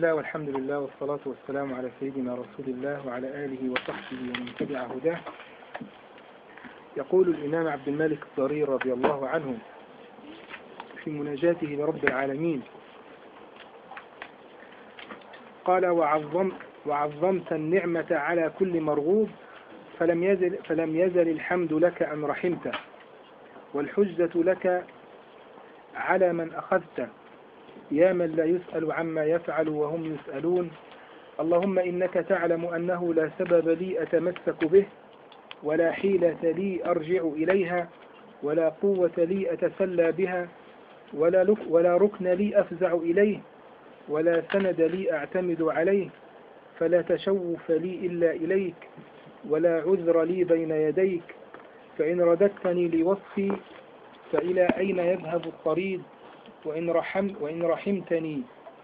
الله والحمد لله والصلاة والسلام على سيدنا رسول الله وعلى آله وصحبه ومن تبع هداه يقول الإمام عبد الملك الضرير رضي الله عنه في مناجاته لرب العالمين قال وعظم وعظمت النعمة على كل مرغوب فلم يزل, فلم يزل الحمد لك أن رحمته والحجة لك على من أخذته يا من لا يسأل عما يفعل وهم يسألون اللهم إنك تعلم أنه لا سبب لي أتمسك به ولا حيلة لي أرجع إليها ولا قوة لي أتسلى بها ولا, لك ولا ركن لي أفزع إليه ولا سند لي أعتمد عليه فلا تشوف لي إلا إليك ولا عذر لي بين يديك فإن رددتني لوصفي فإلى أين يذهب الطريد وإن, رحم وإن رحمتني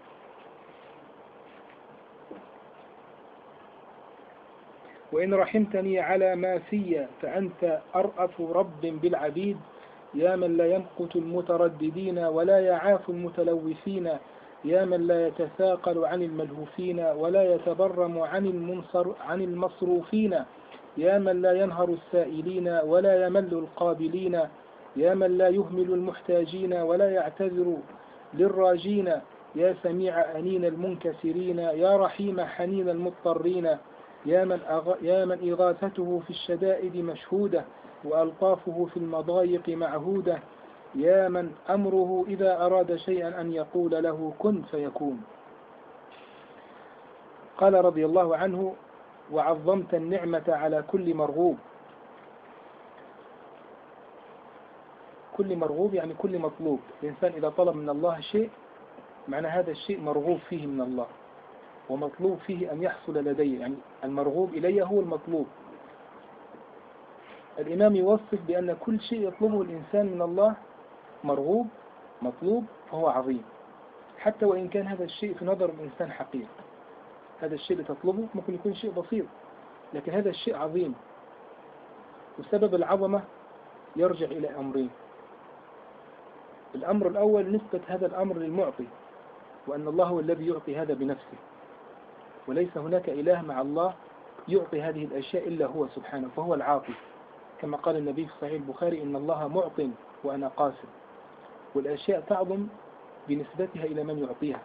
وإن رحمتني على ما في فأنت أرأف رب بالعبيد يا من لا يمقت المترددين ولا يعاف المتلوثين يا من لا يتثاقل عن الملهوفين ولا يتبرم عن, المنصر عن المصروفين يا من لا ينهر السائلين ولا يمل القابلين يا من لا يهمل المحتاجين ولا يعتذر للراجين يا سميع أنين المنكسرين يا رحيم حنين المضطرين يا من, أغ... يا من إغاثته في الشدائد مشهودة وألطافه في المضايق معهودة يا من أمره إذا أراد شيئا أن يقول له كن فيكون قال رضي الله عنه وعظمت النعمة على كل مرغوب كل مرغوب يعني كل مطلوب الإنسان إذا طلب من الله شيء معنى هذا الشيء مرغوب فيه من الله ومطلوب فيه أن يحصل لديه يعني المرغوب إليه هو المطلوب الإمام يوصف بأن كل شيء يطلبه الإنسان من الله مرغوب مطلوب فهو عظيم حتى وإن كان هذا الشيء في نظر الإنسان حقير هذا الشيء اللي تطلبه ممكن يكون شيء بسيط لكن هذا الشيء عظيم وسبب العظمة يرجع إلى أمرين الأمر الأول نسبة هذا الأمر للمعطي وأن الله هو الذي يعطي هذا بنفسه وليس هناك إله مع الله يعطي هذه الأشياء إلا هو سبحانه فهو العاطي كما قال النبي في صحيح البخاري إن الله معط وأنا قاسم والأشياء تعظم بنسبتها إلى من يعطيها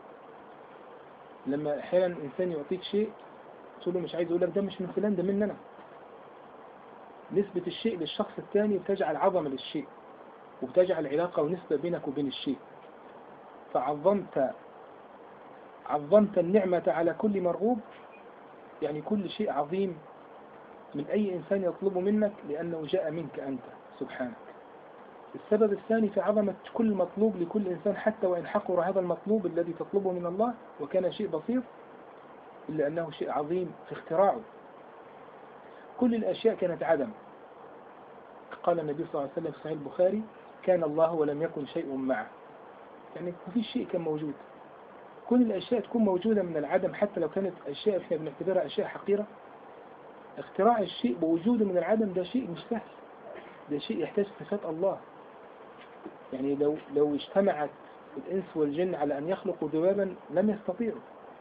لما أحيانا الإنسان يعطيك شيء تقول له مش عايز أقول لك ده مش من فلان ده مننا نسبة الشيء للشخص الثاني بتجعل عظمة للشيء وبتجعل علاقة ونسبة بينك وبين الشيء فعظمت عظمت النعمة على كل مرغوب يعني كل شيء عظيم من أي إنسان يطلب منك لأنه جاء منك أنت سبحانك السبب الثاني في عظمة كل مطلوب لكل إنسان حتى وإن حقر هذا المطلوب الذي تطلبه من الله وكان شيء بسيط إلا أنه شيء عظيم في اختراعه كل الأشياء كانت عدم قال النبي صلى الله عليه وسلم في صحيح البخاري كان الله ولم يكن شيء معه يعني ما فيش شيء كان موجود كل الأشياء تكون موجودة من العدم حتى لو كانت أشياء احنا بنعتبرها أشياء حقيرة اختراع الشيء بوجوده من العدم ده شيء مش سهل ده شيء يحتاج صفات الله يعني لو لو اجتمعت الإنس والجن على أن يخلقوا ذبابا لم يستطيعوا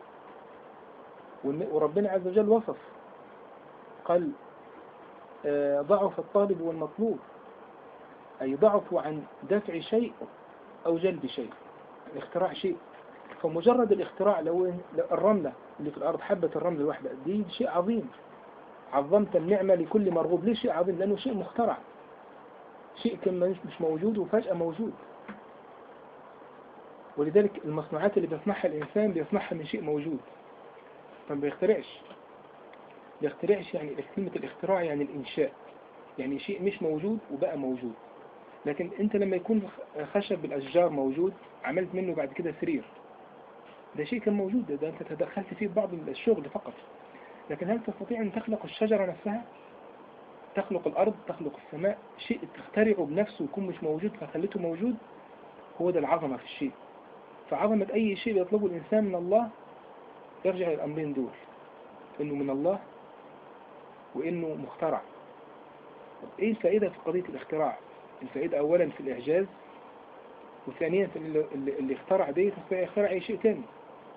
وربنا عز وجل وصف قال آه، ضعف الطالب والمطلوب أي ضعفوا عن دفع شيء أو جلب شيء اختراع شيء فمجرد الاختراع لو الرملة اللي في الأرض حبة الرمل الواحدة دي شيء عظيم عظمت النعمة لكل مرغوب ليه شيء عظيم لأنه شيء مخترع شيء كان مش موجود وفجأة موجود ولذلك المصنوعات اللي بيصنعها الإنسان بيصنعها من شيء موجود ما بيخترعش بيخترعش يعني كلمة الاختراع يعني الإنشاء يعني شيء مش موجود وبقى موجود لكن انت لما يكون خشب الأشجار موجود عملت منه بعد كده سرير ده شيء كان موجود ده, ده انت تدخلت فيه بعض الشغل فقط لكن هل تستطيع ان تخلق الشجرة نفسها تخلق الأرض تخلق السماء شيء تخترعه بنفسه ويكون مش موجود فخليته موجود هو ده العظمة في الشيء فعظمة أي شيء يطلبه الإنسان من الله يرجع للأمرين دول إنه من الله وإنه مخترع إيه الفائدة في قضية الاختراع الفائدة أولا في الإعجاز وثانيا في اللي, اللي اخترع دي يستطيع يخترع أي شيء تاني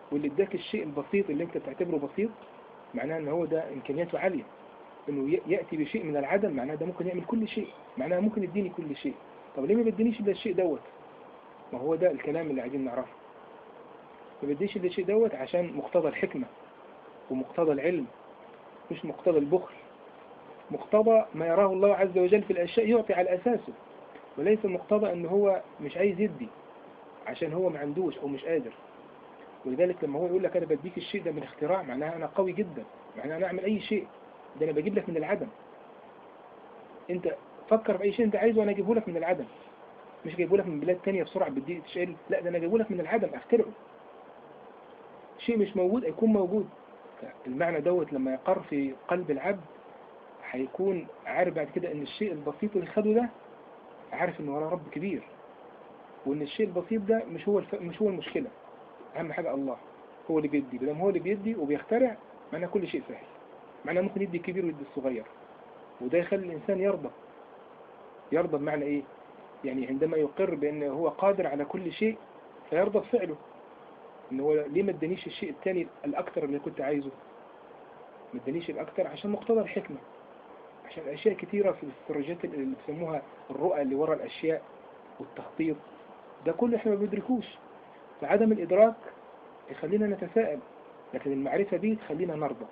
واللي اداك الشيء البسيط اللي انت بتعتبره بسيط معناه ان هو ده امكانياته عالية انه ي- يأتي بشيء من العدم معناه ده ممكن يعمل كل شيء معناه ممكن يديني كل شيء طب ليه ما بدينيش الا الشيء دوت ما هو ده الكلام اللي عايزين نعرفه ما بديش الا الشيء دوت عشان مقتضى الحكمة ومقتضى العلم مش مقتضى البخل مقتضى ما يراه الله عز وجل في الأشياء يعطي على أساسه وليس المقتضى ان هو مش عايز يدي عشان هو ما عندوش او مش قادر ولذلك لما هو يقول لك انا بديك الشيء ده من اختراع معناها انا قوي جدا معناها انا اعمل اي شيء ده انا بجيب لك من العدم انت فكر في اي شيء انت عايزه وانا اجيبه لك من العدم مش جايبه لك من بلاد تانية بسرعة بدي تشيل لا ده انا جايبه لك من العدم اخترعه شيء مش موجود هيكون موجود المعنى دوت لما يقر في قلب العبد هيكون عارف بعد كده ان الشيء البسيط اللي خده ده عارف ان وراه رب كبير وان الشيء البسيط ده مش هو الف... مش هو المشكلة اهم حاجة الله هو اللي بيدي بدل هو اللي بيدي وبيخترع معناه كل شيء سهل معناه ممكن يدي الكبير ويدي الصغير وده يخلي الانسان يرضى يرضى بمعنى ايه يعني عندما يقر بان هو قادر على كل شيء فيرضى بفعله ان هو ليه ما ادانيش الشيء الثاني الاكثر اللي كنت عايزه ما ادانيش الاكثر عشان مقتضى الحكمة عشان اشياء كثيرة في الاستراتيجيات اللي بيسموها الرؤى اللي ورا الاشياء والتخطيط ده كله احنا ما بندركوش فعدم الادراك يخلينا نتساءل لكن المعرفة دي تخلينا نرضى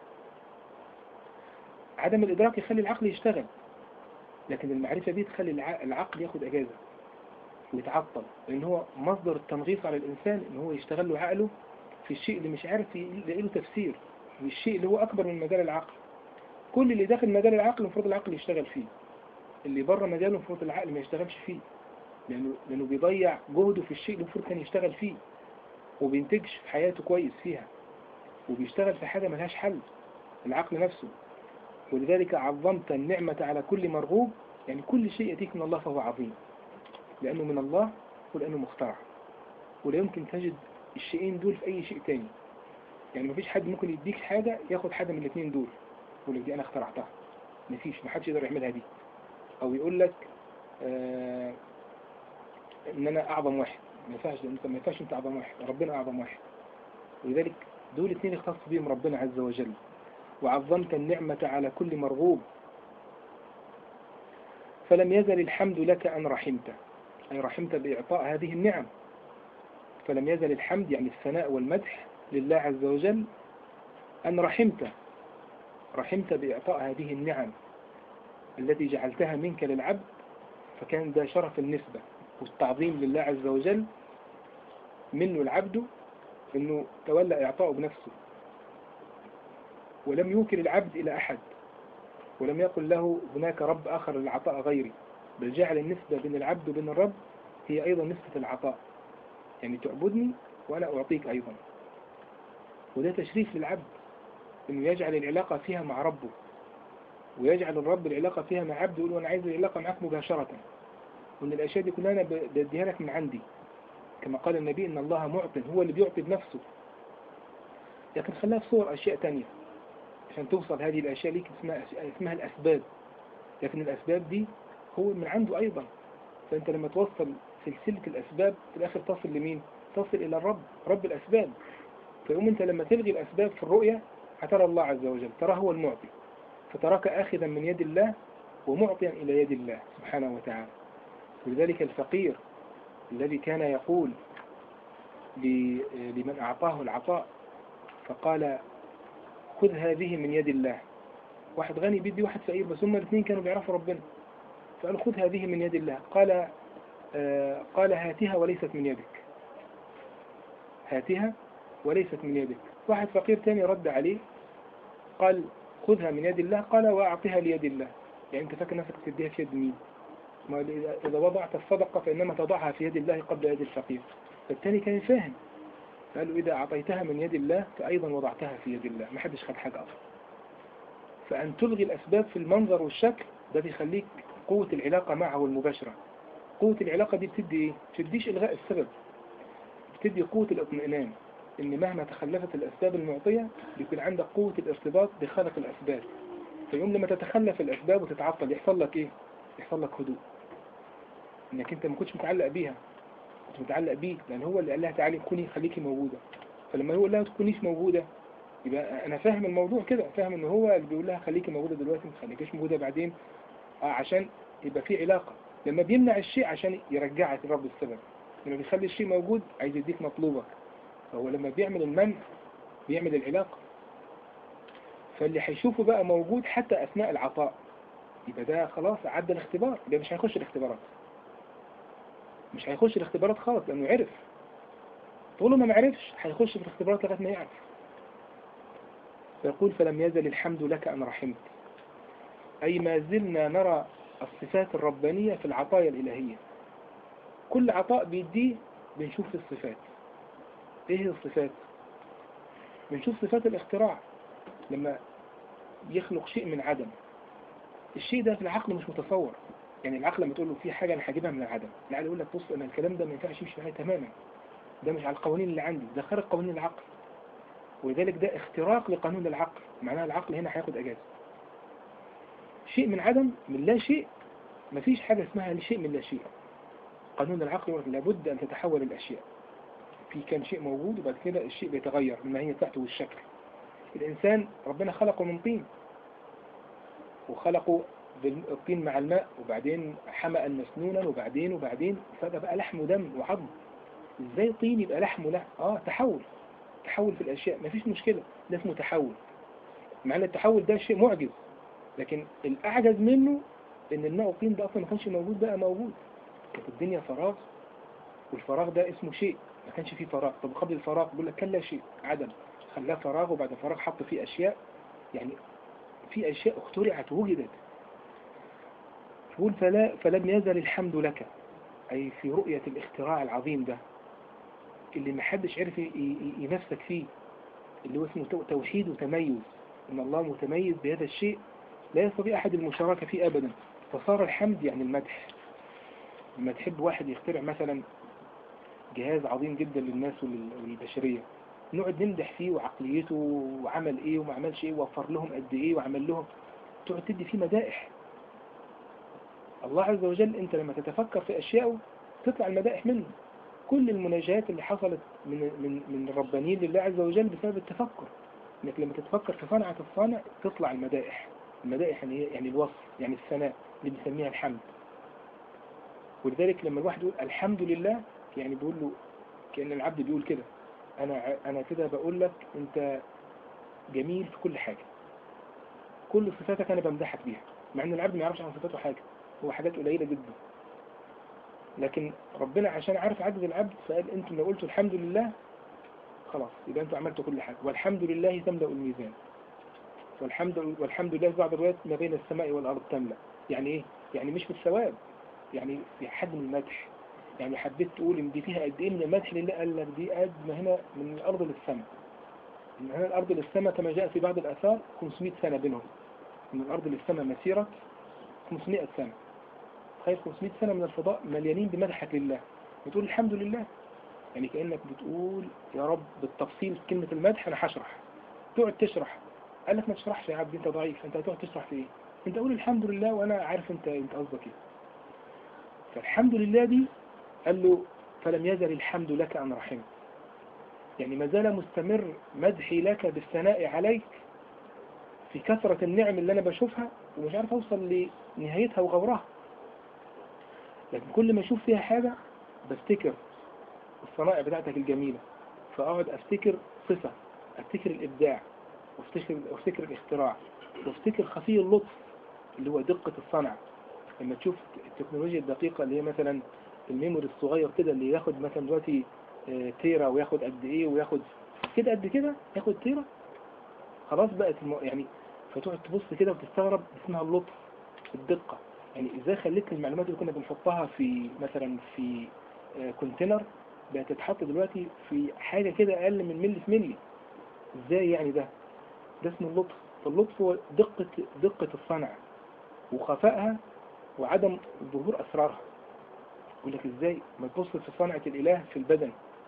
عدم الادراك يخلي العقل يشتغل لكن المعرفة دي تخلي الع- العقل ياخد اجازة ويتعطل لان هو مصدر التنغيص على الانسان ان هو يشتغل له عقله في الشيء اللي مش عارف يلاقي له تفسير والشيء اللي هو اكبر من مجال العقل كل اللي داخل مجال العقل المفروض العقل يشتغل فيه اللي بره مجاله المفروض العقل ما يشتغلش فيه لأنه, لأنه بيضيع جهده في الشيء اللي المفروض كان يشتغل فيه وبينتجش في حياته كويس فيها وبيشتغل في حاجة ملهاش حل العقل نفسه ولذلك عظمت النعمة على كل مرغوب يعني كل شيء يأتيك من الله فهو عظيم لأنه من الله ولأنه مخترع ولا يمكن تجد الشيئين دول في أي شيء تاني يعني مفيش حد ممكن يديك حاجة ياخد حاجة من الاثنين دول يقول لك دي أنا اخترعتها مفيش محدش يقدر يعملها دي أو يقول لك آه ان انا اعظم واحد ما ينفعش انت ما ينفعش انت اعظم واحد ربنا اعظم واحد ولذلك دول اثنين اختص بهم ربنا عز وجل وعظمت النعمة على كل مرغوب فلم يزل الحمد لك أن رحمت أي رحمت بإعطاء هذه النعم فلم يزل الحمد يعني الثناء والمدح لله عز وجل أن رحمت رحمت بإعطاء هذه النعم التي جعلتها منك للعبد فكان ده شرف النسبة والتعظيم لله عز وجل منه العبد انه تولى اعطائه بنفسه ولم يوكل العبد الى احد ولم يقل له هناك رب اخر للعطاء غيري بل جعل النسبة بين العبد وبين الرب هي ايضا نسبة العطاء يعني تعبدني وانا اعطيك ايضا وده تشريف للعبد انه يجعل العلاقة فيها مع ربه ويجعل الرب العلاقة فيها مع عبده يقول انا عايز العلاقة معك مباشرة وان الاشياء دي كلها انا بديها لك من عندي كما قال النبي ان الله معطي هو اللي بيعطي بنفسه لكن خلاها في صور اشياء تانية عشان توصل هذه الاشياء ليك اسمها اسمها الاسباب لكن الاسباب دي هو من عنده ايضا فانت لما توصل سلسلة الاسباب في الاخر تصل لمين تصل الى الرب رب الاسباب فيقوم انت لما تلغي الاسباب في الرؤية هترى الله عز وجل ترى هو المعطي فتراك اخذا من يد الله ومعطيا الى يد الله سبحانه وتعالى ولذلك الفقير الذي كان يقول لمن أعطاه العطاء فقال خذ هذه من يد الله واحد غني بيدي واحد فقير بس هم الاثنين كانوا بيعرفوا ربنا فقال خذ هذه من يد الله قال آه قال هاتها وليست من يدك هاتها وليست من يدك واحد فقير تاني رد عليه قال خذها من يد الله قال وأعطيها ليد الله يعني انت فاكر نفسك تديها في يد مين ما إذا وضعت الصدقة فإنما تضعها في يد الله قبل يد الفقير فالتاني كان فاهم قالوا إذا أعطيتها من يد الله فأيضا وضعتها في يد الله ما حدش خد حاجة أصلا فأن تلغي الأسباب في المنظر والشكل ده بيخليك قوة العلاقة معه المباشرة قوة العلاقة دي بتدي إيه؟ بتديش إلغاء السبب بتدي قوة الاطمئنان إن مهما تخلفت الأسباب المعطية بيكون عندك قوة الارتباط بخالق الأسباب فيوم لما تتخلف الأسباب وتتعطل يحصل لك إيه؟ يحصل لك هدوء انك انت ما كنتش متعلق بيها كنت متعلق بيه لان هو اللي قال لها تعالي كوني خليكي موجودة فلما يقول لها ما تكونيش موجودة يبقى انا فاهم الموضوع كده فاهم ان هو اللي بيقول لها خليكي موجودة دلوقتي ما تخليكيش موجودة بعدين اه عشان يبقى في علاقة لما بيمنع الشيء عشان يرجعك لرب السبب لما بيخلي الشيء موجود عايز يديك مطلوبك فهو لما بيعمل المنع بيعمل العلاقة فاللي هيشوفه بقى موجود حتى أثناء العطاء يبقى ده خلاص عدى الاختبار ده مش هيخش الاختبارات مش هيخش الاختبارات خالص لأنه عرف طول ما ما عرفش هيخش في الاختبارات لغاية ما يعرف فيقول فلم يزل الحمد لك أن رحمت أي ما زلنا نرى الصفات الربانية في العطايا الإلهية كل عطاء بيديه بنشوف في الصفات ايه هي الصفات بنشوف صفات الاختراع لما يخلق شيء من عدم الشيء ده في العقل مش متصور يعني العقل لما تقول له في حاجة انا هجيبها من العدم العقل يقول لك بص انا الكلام ده ما ينفعش يمشي معايا تماما ده مش على القوانين اللي عندي ده خارج قوانين العقل ولذلك ده اختراق لقانون العقل معناها العقل هنا هياخد اجازة شيء من عدم من لا شيء مفيش حاجة اسمها شيء من لا شيء قانون العقل يقول لابد أن تتحول الأشياء في كان شيء موجود وبعد كده الشيء بيتغير الماهية بتاعته والشكل الإنسان ربنا خلقه من طين وخلقه بالطين مع الماء وبعدين حمأ مسنونا وبعدين وبعدين فجأة بقى لحم ودم وعظم ازاي طين يبقى لحم ولحم اه تحول تحول في الأشياء مفيش مشكلة ده اسمه تحول مع ان التحول ده شيء معجز لكن الأعجز منه ان الماء والطين ده أصلا ما كانش موجود بقى موجود كانت الدنيا فراغ والفراغ ده اسمه شيء ما كانش فيه فراغ طب قبل الفراغ بيقول لك كان لا شيء عدم خلاه فراغ وبعد الفراغ حط فيه أشياء يعني في أشياء اخترعت ووجدت يقول فلا فلم يزل الحمد لك أي في رؤية الاختراع العظيم ده اللي ما حدش عرف ينفسك فيه اللي هو اسمه توحيد وتميز إن الله متميز بهذا الشيء لا يستطيع أحد المشاركة فيه أبدا فصار الحمد يعني المدح لما تحب واحد يخترع مثلا جهاز عظيم جدا للناس والبشرية نقعد نمدح فيه وعقليته وعمل ايه وما عملش ايه ووفر لهم قد ايه وعمل لهم تقعد تدي فيه مدائح الله عز وجل انت لما تتفكر في اشيائه تطلع المدائح منه كل المناجات اللي حصلت من من من الربانيين لله عز وجل بسبب التفكر انك لما تتفكر في صنعة الصانع تطلع المدائح المدائح يعني يعني الوصف يعني الثناء اللي بنسميها الحمد ولذلك لما الواحد يقول الحمد لله يعني بيقول له كأن العبد بيقول كده أنا أنا كده بقول لك أنت جميل في كل حاجة كل صفاتك أنا بمدحك بيها مع أن العبد ما يعرفش عن صفاته حاجة هو حاجات قليلة جدا لكن ربنا عشان عارف عدد العبد فقال أنتم لو قلتوا الحمد لله خلاص يبقى أنتوا عملتوا كل حاجة والحمد لله تملأ الميزان والحمد والحمد لله بعض الروايات ما بين السماء والأرض تملأ يعني إيه؟ يعني مش في الثواب يعني في حد من المدح يعني حبيت تقول ان دي فيها قد ايه من المدح لله قال لك دي قد ما هنا من الارض للسماء من هنا الارض للسماء كما جاء في بعض الاثار 500 سنة بينهم من الارض للسماء مسيرة 500 سنة تخيل 500 سنة من الفضاء مليانين بمدحك لله بتقول الحمد لله يعني كأنك بتقول يا رب بالتفصيل كلمة المدح انا هشرح تقعد تشرح قال لك ما تشرحش يا عبد انت ضعيف انت هتقعد تشرح في ايه انت قول الحمد لله وانا عارف انت انت قصدك ايه فالحمد لله دي قال له فلم يزل الحمد لك أن رحمت يعني ما زال مستمر مدحي لك بالثناء عليك في كثرة النعم اللي أنا بشوفها ومش عارف أوصل لنهايتها وغورها لكن كل ما أشوف فيها حاجة بفتكر الصنائع بتاعتك الجميلة فأقعد أفتكر صفة أفتكر الإبداع وافتكر, وافتكر الاختراع وافتكر خفي اللطف اللي هو دقة الصنع لما تشوف التكنولوجيا الدقيقة اللي هي مثلا الميموري الصغير كده اللي ياخد مثلا دلوقتي تيرا وياخد قد ايه وياخد كده قد كده ياخد تيرا خلاص بقت الم... يعني فتقعد تبص كده وتستغرب اسمها اللطف الدقة يعني ازاي خليت المعلومات اللي كنا بنحطها في مثلا في كونتينر بقت تتحط دلوقتي في حاجة كده اقل من ملي في ملي ازاي يعني ده ده اسمه اللطف فاللطف هو دقة دقة الصنع وخفائها وعدم ظهور أسرارها يقول لك ازاي ما تبص في صنعة الإله في البدن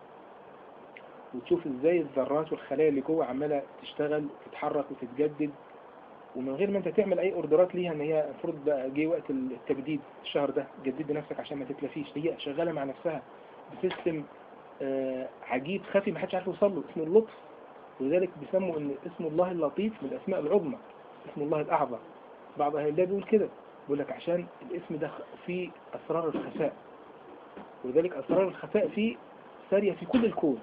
وتشوف ازاي الذرات والخلايا اللي جوه عمالة تشتغل وتتحرك وتتجدد ومن غير ما انت تعمل اي اوردرات ليها ان هي المفروض بقى جه وقت التجديد الشهر ده جدد نفسك عشان ما تتلفيش هي شغالة مع نفسها بسيستم آه، عجيب خفي ما حدش عارف يوصل له اسمه اللطف ولذلك بيسموا ان اسم الله اللطيف من الاسماء العظمى اسم الله الاعظم بعض اهل الله بيقول كده بيقول لك عشان الاسم ده فيه اسرار الخفاء ولذلك اسرار الخفاء فيه سارية في كل الكون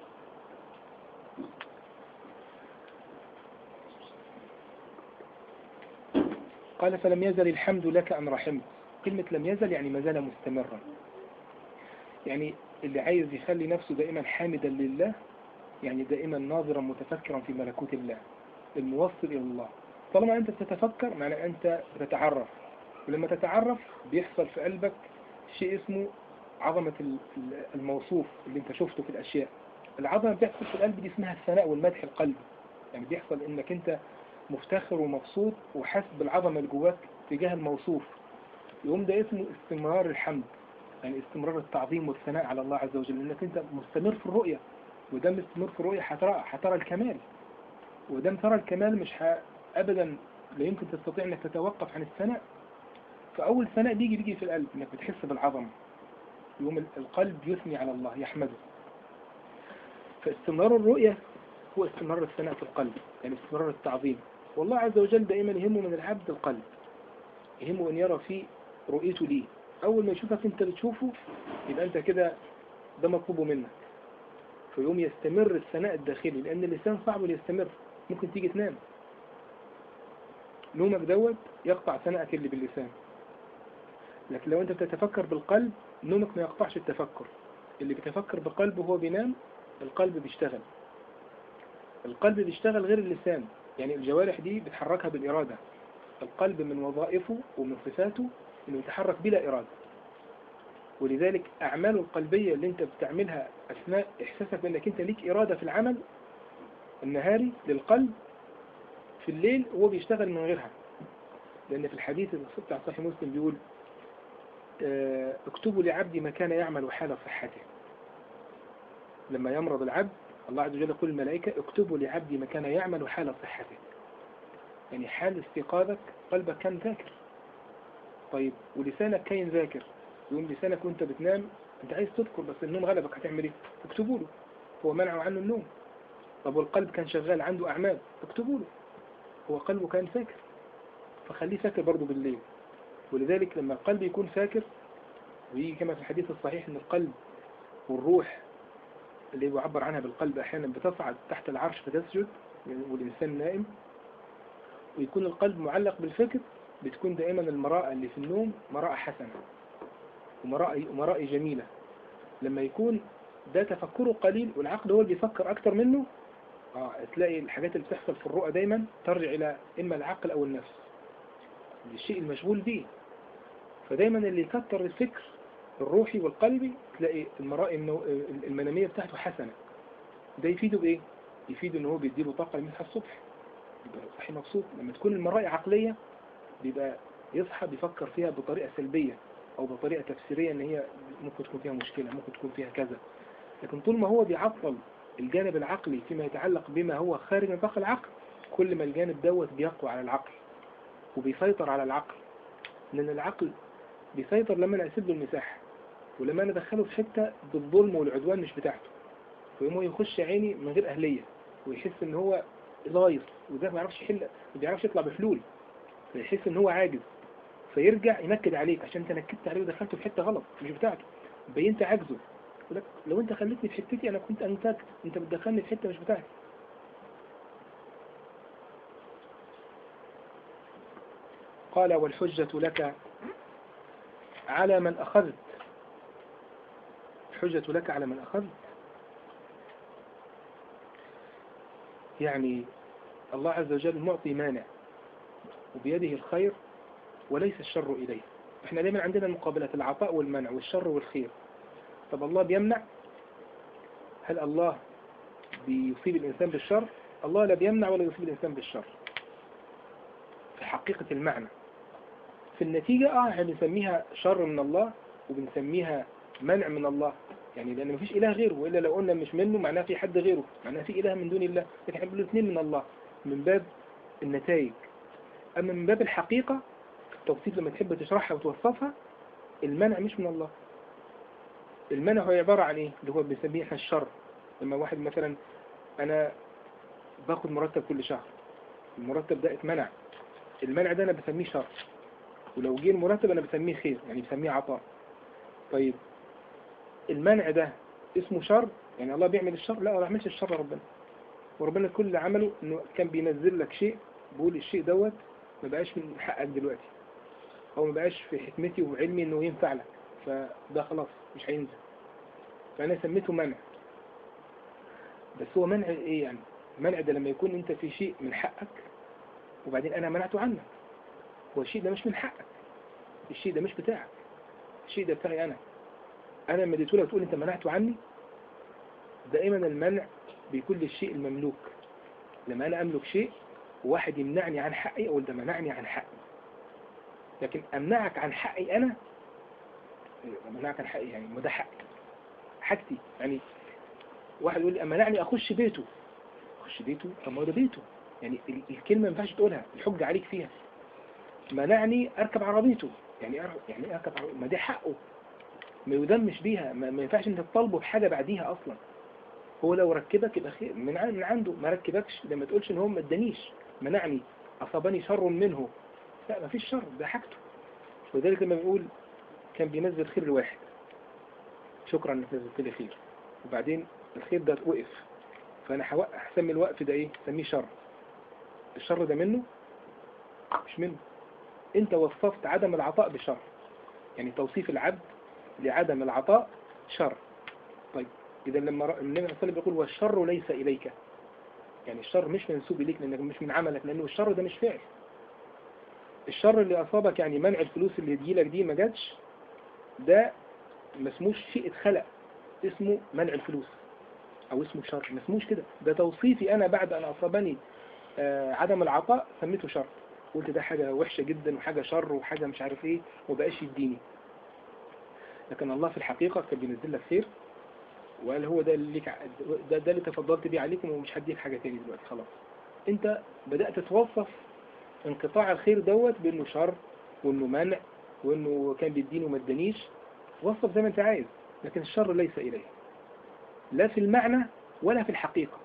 قال فلم يزل الحمد لك أن رحمت كلمة لم يزل يعني ما زال مستمرا يعني اللي عايز يخلي نفسه دائما حامدا لله يعني دائما ناظرا متفكرا في ملكوت الله الموصل إلى الله طالما أنت بتتفكر معنى أنت بتتعرف ولما تتعرف بيحصل في قلبك شيء اسمه عظمة الموصوف اللي انت شفته في الأشياء العظمة بتحصل في القلب دي اسمها الثناء والمدح القلبي يعني بيحصل انك انت مفتخر ومبسوط وحاسس بالعظمة اللي جواك تجاه الموصوف يقوم ده اسمه استمرار الحمد يعني استمرار التعظيم والثناء على الله عز وجل انك انت مستمر في الرؤية وده مستمر في الرؤية هترى هترى الكمال ودام ترى الكمال مش ه... ابدا لا يمكن تستطيع انك تتوقف عن الثناء فاول ثناء بيجي بيجي في القلب انك بتحس بالعظمة يوم القلب يثني على الله يحمده فاستمرار الرؤية هو استمرار الثناء في القلب يعني استمرار التعظيم والله عز وجل دائما يهمه من العبد القلب يهمه أن يرى في رؤيته ليه أول ما يشوفك أنت بتشوفه يبقى أنت كده ده مطلوب منك فيوم يستمر الثناء الداخلي لأن اللسان صعب يستمر ممكن تيجي تنام نومك دوت يقطع ثناءك اللي باللسان لكن لو أنت بتتفكر بالقلب نومك ما يقطعش التفكر اللي بيتفكر بقلبه وهو بينام القلب بيشتغل القلب بيشتغل غير اللسان يعني الجوارح دي بتحركها بالإرادة القلب من وظائفه ومن صفاته انه يتحرك بلا إرادة ولذلك أعماله القلبية اللي انت بتعملها أثناء إحساسك بأنك انت ليك إرادة في العمل النهاري للقلب في الليل هو بيشتغل من غيرها لأن في الحديث بتاع صحيح مسلم بيقول آه، اكتبوا لعبدي ما كان يعمل حال صحته لما يمرض العبد الله عز وجل يقول الملائكة اكتبوا لعبدي ما كان يعمل حال صحته يعني حال استيقاظك قلبك كان ذاكر طيب ولسانك كاين ذاكر يقوم لسانك وانت بتنام انت عايز تذكر بس النوم غلبك هتعمل ايه اكتبوا له هو منعه عنه النوم طب والقلب كان شغال عنده اعمال اكتبوا له هو قلبه كان فاكر فخليه فاكر برضه بالليل ولذلك لما القلب يكون فاكر ويجي كما في الحديث الصحيح ان القلب والروح اللي يعبر عنها بالقلب احيانا بتصعد تحت العرش فتسجد والانسان نائم ويكون القلب معلق بالفكر بتكون دائما المراءة اللي في النوم مراءة حسنة ومراء جميلة لما يكون ده تفكره قليل والعقل هو اللي بيفكر أكتر منه آه تلاقي الحاجات اللي بتحصل في الرؤى دايما ترجع إلى إما العقل أو النفس الشيء المشغول به فدايما اللي يكتر الفكر الروحي والقلبي تلاقي المرائي المنامية بتاعته حسنة ده يفيده بإيه؟ يفيده إن هو بيديله طاقة يمسح الصبح يبقى صحي مبسوط لما تكون المرائي عقلية بيبقى يصحى بيفكر فيها بطريقة سلبية أو بطريقة تفسيرية إن هي ممكن تكون فيها مشكلة ممكن تكون فيها كذا لكن طول ما هو بيعطل الجانب العقلي فيما يتعلق بما هو خارج نطاق العقل كل ما الجانب دوت بيقوى على العقل وبيسيطر على العقل لأن العقل بيسيطر لما أنا أسيب له المساحة ولما أنا أدخله في حتة بالظلم والعدوان مش بتاعته فيقوم هو يخش عيني من غير أهلية ويحس إن هو لايص وده ما يعرفش يحل ما بيعرفش يطلع بحلول فيحس إن هو عاجز فيرجع ينكد عليك عشان انت نكدت عليه ودخلته في حتة غلط مش بتاعته بينت عجزه لك لو انت خليتني في حتتي انا كنت انتجت انت بتدخلني في حتة مش بتاعتي قال والحجة لك على من أخذت الحجة لك على من أخذت يعني الله عز وجل معطي مانع وبيده الخير وليس الشر إليه احنا دايما عندنا المقابلات العطاء والمنع والشر والخير طب الله بيمنع هل الله بيصيب الإنسان بالشر الله لا بيمنع ولا يصيب الإنسان بالشر في حقيقة المعنى في النتيجة اه بنسميها شر من الله وبنسميها منع من الله يعني لأن مفيش إله غيره وإلا لو قلنا مش منه معناه في حد غيره معناه في إله من دون الله لكن احنا بنقول الاثنين من الله من باب النتائج أما من باب الحقيقة التوصيف لما تحب تشرحها وتوصفها المنع مش من الله المنع هو عبارة عن ايه اللي هو بنسميه احنا الشر لما واحد مثلا انا باخد مرتب كل شهر المرتب ده اتمنع المنع ده انا بسميه شر ولو جه المرتب انا بسميه خير يعني بسميه عطاء طيب المنع ده اسمه شر يعني الله بيعمل الشر لا ما بيعملش الشر ربنا وربنا كل اللي عمله انه كان بينزل لك شيء بيقول الشيء دوت ما بقاش من حقك دلوقتي او ما بقاش في حكمتي وعلمي انه ينفع لك فده خلاص مش هينزل فانا سميته منع بس هو منع ايه يعني منع ده لما يكون انت في شيء من حقك وبعدين انا منعته عنك هو الشيء ده مش من حقك الشيء ده مش بتاعك الشيء ده بتاعي انا انا لما اديته لك تقول انت منعته عني دائما المنع بيكون للشيء المملوك لما انا املك شيء وواحد يمنعني عن حقي اقول ده منعني عن حقي لكن امنعك عن حقي انا امنعك عن حقي يعني ما ده حقي حاجتي يعني واحد يقول لي منعني اخش بيته اخش بيته طب ما هو ده بيته يعني ال- الكلمه ما ينفعش تقولها الحجه عليك فيها منعني اركب عربيته يعني أر- يعني إيه اركب عربيته ما دي حقه ما يدمش بيها ما, ما ينفعش انت تطالبه بحاجه بعديها اصلا هو لو ركبك يبقى خير من عن- من عنده ما ركبكش ده ما تقولش ان هو ما ادانيش منعني اصابني شر منه لا ما فيش شر ده حاجته ولذلك لما بنقول كان بينزل خير لواحد شكرا انك نزلت لي خير وبعدين الخير ده وقف فانا هوق- هسمي الوقف ده ايه سميه شر الشر ده منه مش منه انت وصفت عدم العطاء بشر يعني توصيف العبد لعدم العطاء شر طيب اذا لما ر- النبي صلى الله عليه وسلم بيقول والشر ليس اليك يعني الشر مش منسوب اليك لانك مش من عملك لانه الشر ده مش فعل الشر اللي اصابك يعني منع الفلوس اللي تجيلك دي ما جاتش ده ما اسموش شيء اتخلق اسمه منع الفلوس او اسمه شر ما اسموش كده ده توصيفي انا بعد ان اصابني آه، عدم العطاء سميته شر قلت ده حاجة وحشة جدا وحاجة شر وحاجة مش عارف ايه وبقاش يديني لكن الله في الحقيقة كان بينزل لك خير وقال هو ده اللي ليك ع- ده, ده اللي تفضلت بيه عليكم ومش هديك حاجة تاني دلوقتي خلاص انت بدأت توصف انقطاع الخير دوت بانه شر وانه منع وانه كان بيديني وما ادانيش وصف زي ما انت عايز لكن الشر ليس اليه لا في المعنى ولا في الحقيقة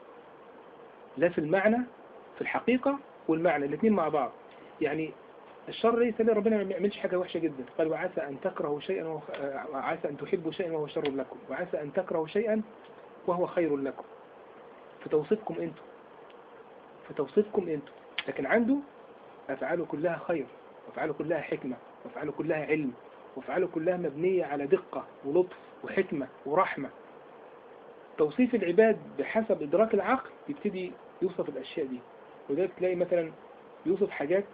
لا في المعنى في الحقيقة والمعنى الاثنين مع بعض يعني الشر ليس ليه ربنا ما بيعملش حاجة وحشة جدا قال وعسى أن تكرهوا شيئا وهو- آه، وعسى أن تحبوا شيئا وهو شر لكم وعسى أن تكرهوا شيئا وهو خير لكم في توصيفكم أنتم في توصيفكم أنتم لكن عنده أفعاله كلها خير وأفعاله كلها حكمة وأفعاله كلها علم وأفعاله كلها مبنية على دقة ولطف وحكمة ورحمة توصيف العباد بحسب إدراك العقل يبتدي يوصف الأشياء دي ولذلك تلاقي مثلا يوصف حاجات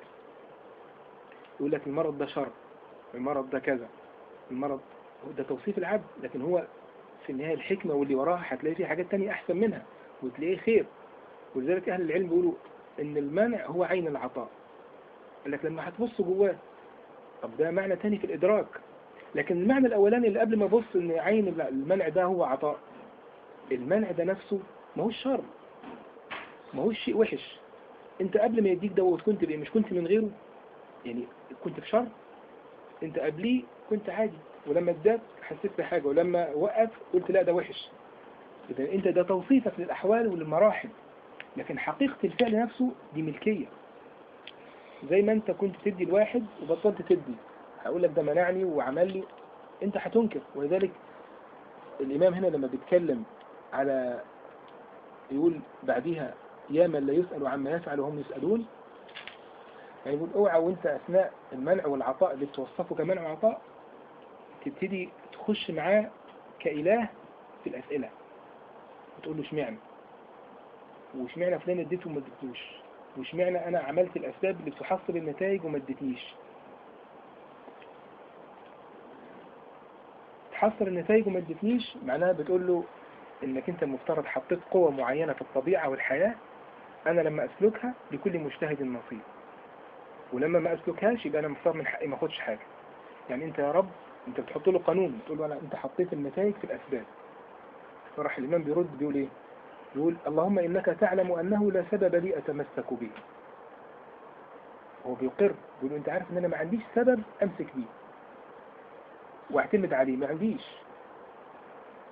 يقول لك المرض ده شر المرض ده كذا المرض ده توصيف العبد لكن هو في النهاية الحكمة واللي وراها هتلاقي فيه حاجات تانية أحسن منها وتلاقيه خير ولذلك أهل العلم بيقولوا إن المانع هو عين العطاء قال لك لما هتبص جواه طب ده معنى تاني في الإدراك لكن المعنى الأولاني اللي قبل ما أبص إن عين المنع ده هو عطاء المنع ده نفسه ما هوش شر ما هوش شيء وحش انت قبل ما يديك دوت كنت بايه مش كنت من غيره يعني كنت في شر انت قبليه كنت عادي ولما اداك حسيت بحاجة ولما وقف قلت لا ده وحش اذا انت ده توصيفك للاحوال وللمراحل لكن حقيقة الفعل نفسه دي ملكية زي ما انت كنت تدي الواحد وبطلت تدي هقول لك ده منعني وعمل لي انت هتنكر ولذلك الامام هنا لما بيتكلم على يقول بعديها يا من لا يسأل عما يفعل وهم يسألون يعني يقول اوعى وانت اثناء المنع والعطاء اللي بتوصفه كمنع وعطاء تبتدي تخش معاه كإله في الأسئلة وتقول له اشمعنى واشمعنى فلان اديته وما اديتوش واشمعنى انا عملت الاسباب اللي بتحصل النتائج وما اديتنيش تحصل النتائج وما اديتنيش معناها بتقول له انك انت المفترض حطيت قوة معينة في الطبيعة والحياة انا لما اسلكها لكل مجتهد نصيب ولما ما اسلكهاش يبقى انا مفترض من حقي ما اخدش حاجة يعني انت يا رب انت بتحط له قانون بتقول له انا انت حطيت النتائج في الاسباب فراح الامام بيرد بيقول ايه يقول اللهم انك تعلم انه لا سبب لي اتمسك به هو بيقر بيقول انت عارف ان انا ما عنديش سبب امسك بيه واعتمد عليه ما عنديش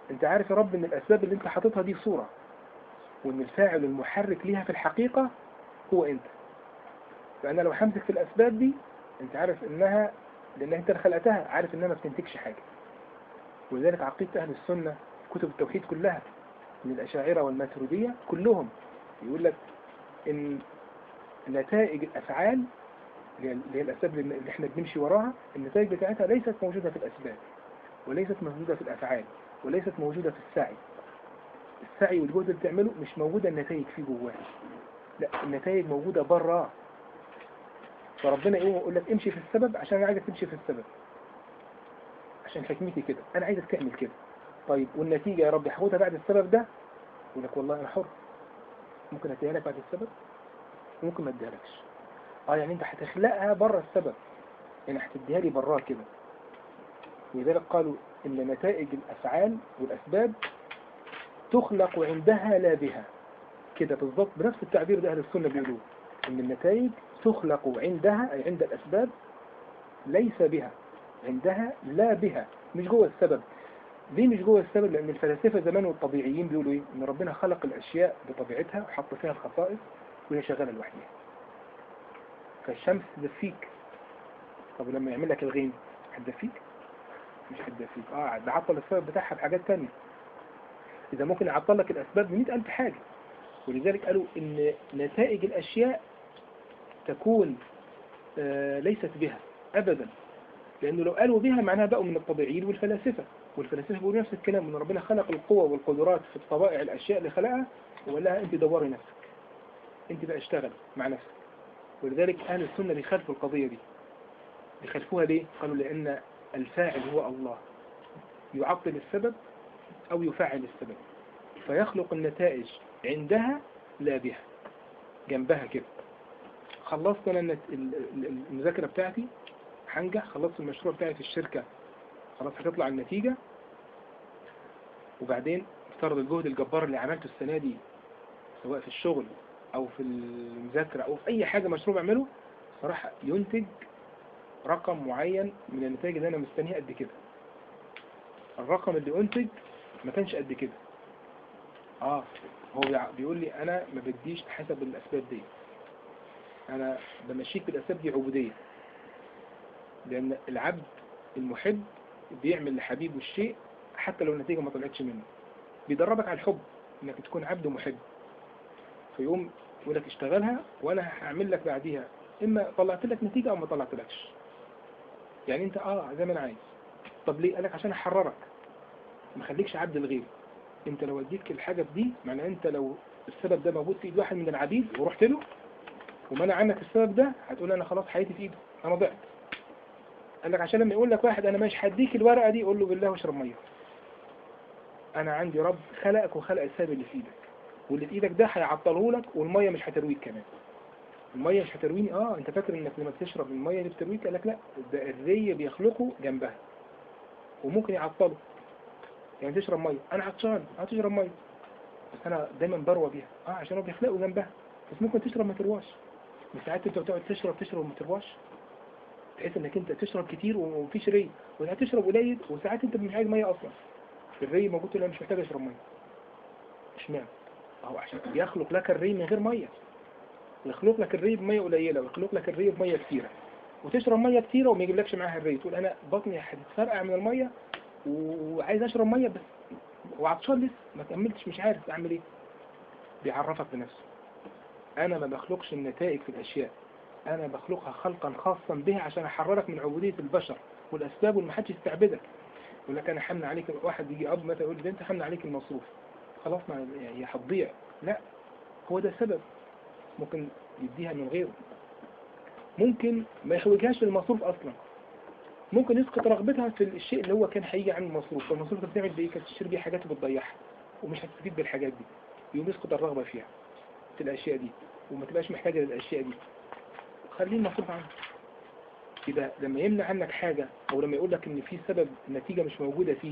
انت عارف يا رب ان الاسباب اللي انت حاططها دي صورة وان الفاعل المحرك ليها في الحقيقة هو انت فانا لو همسك في الاسباب دي انت عارف انها لان انت اللي خلقتها عارف انها ما بتنتجش حاجة ولذلك عقيدة اهل السنة في كتب التوحيد كلها من الاشاعرة والماتريدية كلهم يقول لك ان نتائج الافعال اللي هي الاسباب اللي احنا بنمشي وراها النتائج بتاعتها ليست موجودة في الاسباب وليست موجودة في الافعال وليست موجودة في السعي السعي والجهد اللي بتعمله مش موجودة النتائج فيه جواه لا النتائج موجودة بره فربنا ايه يقول لك امشي في السبب عشان انا عايزك تمشي في السبب عشان حكمتي كده انا عايزك تعمل كده طيب والنتيجة يا رب هاخدها بعد السبب ده يقول لك والله انا حر ممكن اديها لك بعد السبب وممكن ما اديها لكش اه يعني انت هتخلقها بره السبب يعني هتديها لي براه كده ولذلك قالوا ان نتائج الافعال والاسباب تخلق عندها لا بها كده بالضبط بنفس التعبير ده اهل السنه بيقولوه ان النتائج تخلق عندها اي عند الاسباب ليس بها عندها لا بها مش جوه السبب ليه مش جوه السبب لان الفلاسفه زمان والطبيعيين بيقولوا ايه ان ربنا خلق الاشياء بطبيعتها وحط فيها الخصائص وهي شغاله لوحدها فالشمس تدفيك طب لما يعمل لك الغيم هتدفيك مش هتدفيك اه ده عطل السبب بتاعها بحاجات تانية اذا ممكن يعطل لك الاسباب بمئة الف حاجة ولذلك قالوا ان نتائج الاشياء تكون آه ليست بها ابدا لانه لو قالوا بها معناها بقوا من الطبيعيين والفلاسفة والفلاسفة بيقولوا نفس الكلام ان ربنا خلق القوة والقدرات في الطبائع الاشياء اللي خلقها وقال لها انت دوري نفسك انت بقى اشتغل مع نفسك ولذلك اهل السنة بيخالفوا القضية دي بيخالفوها ليه قالوا لان الفاعل هو الله يعطل السبب او يفعل السبب فيخلق النتائج عندها لا بها جنبها كده خلصت انا المذاكرة بتاعتي هنجح خلصت المشروع بتاعي في الشركة خلاص هتطلع النتيجة وبعدين افترض الجهد الجبار اللي عملته السنة دي سواء في الشغل او في المذاكرة او في اي حاجة مشروع بعمله صراحة ينتج رقم معين من النتائج اللي انا مستنيها قد كده الرقم اللي انتج ما كانش قد كده اه هو بيقول لي انا ما بديش حسب الاسباب دي انا بمشيك بالاسباب دي عبودية لان العبد المحب بيعمل لحبيبه الشيء حتى لو النتيجة ما طلعتش منه بيدربك على الحب انك تكون عبد محب فيقوم يقول لك اشتغلها وانا هعمل لك بعديها اما طلعت لك نتيجة او ما طلعتلكش يعني انت اه زي ما انا عايز طب ليه قالك عشان احررك ما خليكش عبد الغير انت لو اديتك الحاجة دي معنى انت لو السبب ده موجود في ايد واحد من العبيد ورحت له ومنع عنك السبب ده هتقول انا خلاص حياتي في ايده انا ضعت قال لك عشان لما يقول لك واحد انا مش هديك الورقة دي قول له بالله واشرب ميه انا عندي رب خلقك وخلق السبب اللي في ايدك واللي في ايدك ده هيعطله لك والميه مش هترويك كمان الميه مش هترويني اه انت فاكر انك لما تشرب الميه اللي بترويك قال لك لا ده الري بيخلقه جنبها وممكن يعطله يعني تشرب ميه انا عطشان هتشرب ميه بس انا دايما بروى بيها اه عشان هو بيخلقه جنبها بس ممكن تشرب ما ترواش ساعات انت بتقعد تشرب تشرب وما ترواش تحس انك انت تشرب كتير ومفيش ري وساعات تشرب قليل وساعات انت مش عايز ميه اصلا الري موجود تقول انا مش محتاج اشرب ميه اشمعنى اهو عشان بيخلق لك الري من غير ميه يخلق لك الري بميه قليله ويخلق لك الري بميه كتيره وتشرب ميه كتيره وما يجيبلكش معاها الري تقول انا بطني هتتفرقع من الميه وعايز اشرب ميه بس وعطشان لسه ما كملتش مش عارف اعمل ايه بيعرفك بنفسه انا ما بخلقش النتائج في الاشياء انا بخلقها خلقا خاصا بها عشان احررك من عبودية البشر والاسباب واللي محدش يستعبدك يقول لك انا حمل عليك واحد يجي اب مثلا يقول لي ده انت حمل عليك المصروف خلاص ما هي هتضيع لا هو ده سبب ممكن يديها من غيره ممكن ما يحوجهاش للمصروف اصلا ممكن يسقط رغبتها في الشيء اللي هو كان هيجي عن المصروف فالمصروف ده بتعمل بايه كانت تشتري بيه حاجات وبتضيعها ومش هتستفيد بالحاجات دي يقوم يسقط الرغبة فيها في الاشياء دي وما تبقاش محتاجة للاشياء دي خليه المصروف عنك يبقى لما يمنع عنك حاجة او لما يقول لك ان في سبب النتيجة مش موجودة فيه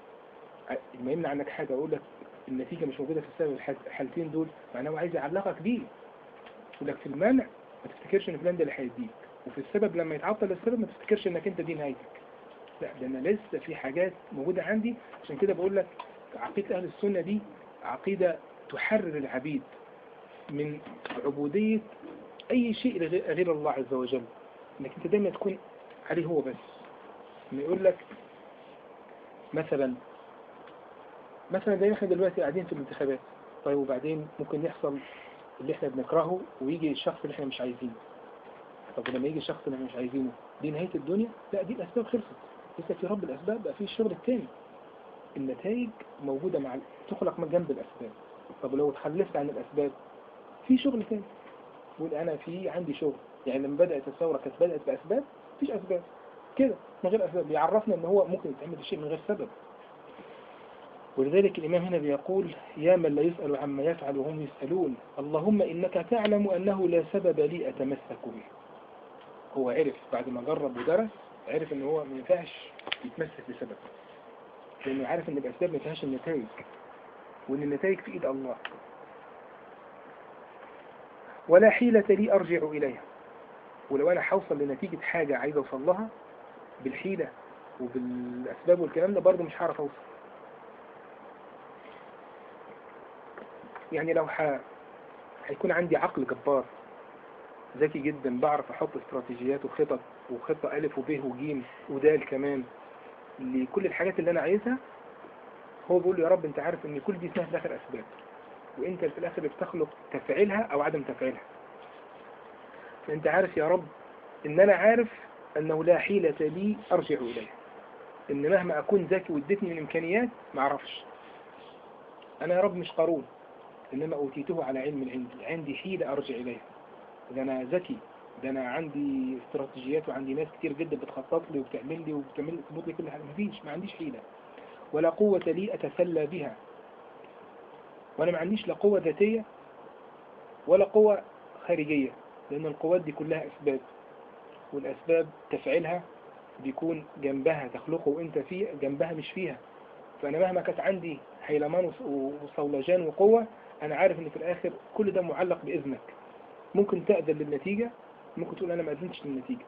لما يمنع عنك حاجة ويقول لك النتيجة مش موجودة في السبب الحالتين دول معناه هو عايز يعلقك بيه يقول لك في المنع ما تفتكرش ان فلان ده اللي هيديك وفي السبب لما يتعطل السبب ما تفتكرش انك انت دي نهايتك لا ده انا لسه في حاجات موجودة عندي عشان كده بقول لك عقيدة أهل السنة دي عقيدة تحرر العبيد من عبودية أي شيء لغير- غير الله عز وجل إنك أنت دايما تكون عليه هو بس إنه يقول لك مثلا مثلا زي ما احنا دلوقتي قاعدين في الانتخابات طيب وبعدين ممكن يحصل اللي احنا بنكرهه ويجي الشخص اللي احنا مش عايزينه طب لما يجي الشخص اللي احنا مش عايزينه دي نهاية الدنيا لا دي الأسباب خلصت لسه في رب الأسباب بقى في الشغل التاني النتائج موجودة مع تخلق من جنب الأسباب طب لو اتخلفت عن الأسباب في شغل تاني يقول أنا في عندي شغل يعني لما بدأت الثورة كانت بدأت بأسباب مفيش أسباب كده من غير أسباب بيعرفنا إن هو ممكن يتعمل الشيء من غير سبب ولذلك الإمام هنا بيقول يا من لا يسأل عما يفعل وهم يسألون اللهم إنك تعلم أنه لا سبب لي أتمسك به هو عرف بعد ما جرب ودرس عرف إن هو ما ينفعش يتمسك بسبب لأنه عارف إن الأسباب ما فيهاش النتائج وإن النتائج في إيد الله ولا حيلة لي أرجع إليها ولو أنا حوصل لنتيجة حاجة عايز أوصل لها بالحيلة وبالأسباب والكلام ده برضه مش هعرف أوصل يعني لو ح... هيكون عندي عقل جبار ذكي جدا بعرف أحط استراتيجيات وخطط وخطة ألف وب وجيم ودال كمان لكل الحاجات اللي أنا عايزها هو بيقول لي يا رب أنت عارف إن كل دي اسمها في الآخر أسباب وأنت في الآخر بتخلق تفعيلها أو عدم تفعيلها فأنت عارف يا رب إن أنا عارف أنه لا حيلة لي أرجع إليها إن مهما أكون ذكي وادتني من إمكانيات ما أعرفش أنا يا رب مش قارون إنما أوتيته على علم عندي عندي حيلة أرجع إليها ده أنا ذكي ده أنا عندي استراتيجيات وعندي ناس كتير جدا بتخطط لي وبتعمل لي وبتعمل لي تظبط لي كل حاجة مفيش ما عنديش حيلة ولا قوة لي أتسلى بها وأنا ما عنديش لا قوة ذاتية ولا قوة خارجية لأن القوات دي كلها أسباب والأسباب تفعيلها بيكون جنبها تخلقه وانت فيه جنبها مش فيها فأنا مهما كانت عندي حيلمان وص- وصولجان وقوة أنا عارف إن في الآخر كل ده معلق بإذنك ممكن تأذن للنتيجة ممكن تقول أنا ما أذنتش للنتيجة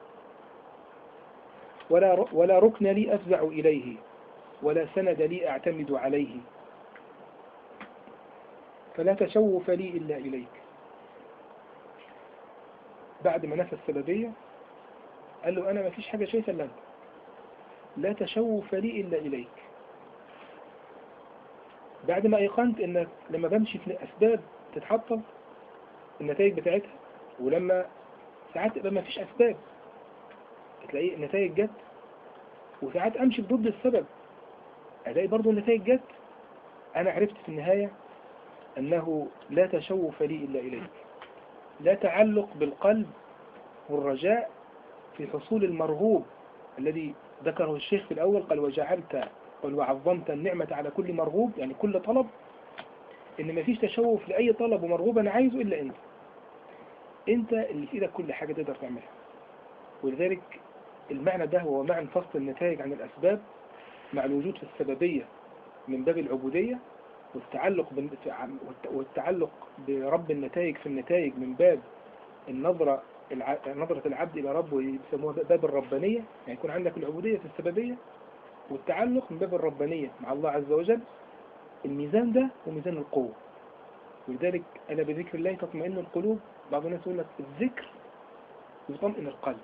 ولا ر- ولا ركن لي أفزع إليه ولا سند لي أعتمد عليه فلا تشوف لي إلا إليك بعد ما نفى السببية قال له أنا ما فيش حاجة شايفة إلا أنت لا تشوف لي إلا إليك بعد ما أيقنت إنك لما بمشي في أسباب تتحطم النتائج بتاعتها ولما ساعات يبقى ما فيش أسباب تلاقي النتائج جت وساعات أمشي ضد السبب ألاقي برضو النتائج جت أنا عرفت في النهاية أنه لا تشوف لي إلا إليك لا تعلق بالقلب والرجاء في حصول المرغوب الذي ذكره الشيخ في الأول قال وجعلت قال وعظمت النعمة على كل مرغوب يعني كل طلب إن ما فيش تشوف لأي طلب ومرغوب أنا عايزه إلا أنت أنت اللي في إيدك كل حاجة تقدر تعملها ولذلك المعنى ده هو معنى فصل النتائج عن الأسباب مع الوجود في السببية من باب العبودية والتعلق بال- والتعلق برب النتائج في النتائج من باب النظرة الع... نظرة العبد إلى ربه يسموها باب الربانية يعني يكون عندك العبودية في السببية والتعلق من باب الربانية مع الله عز وجل الميزان ده هو ميزان القوة ولذلك ألا بذكر الله تطمئن القلوب بعض الناس يقول لك الذكر يطمئن القلب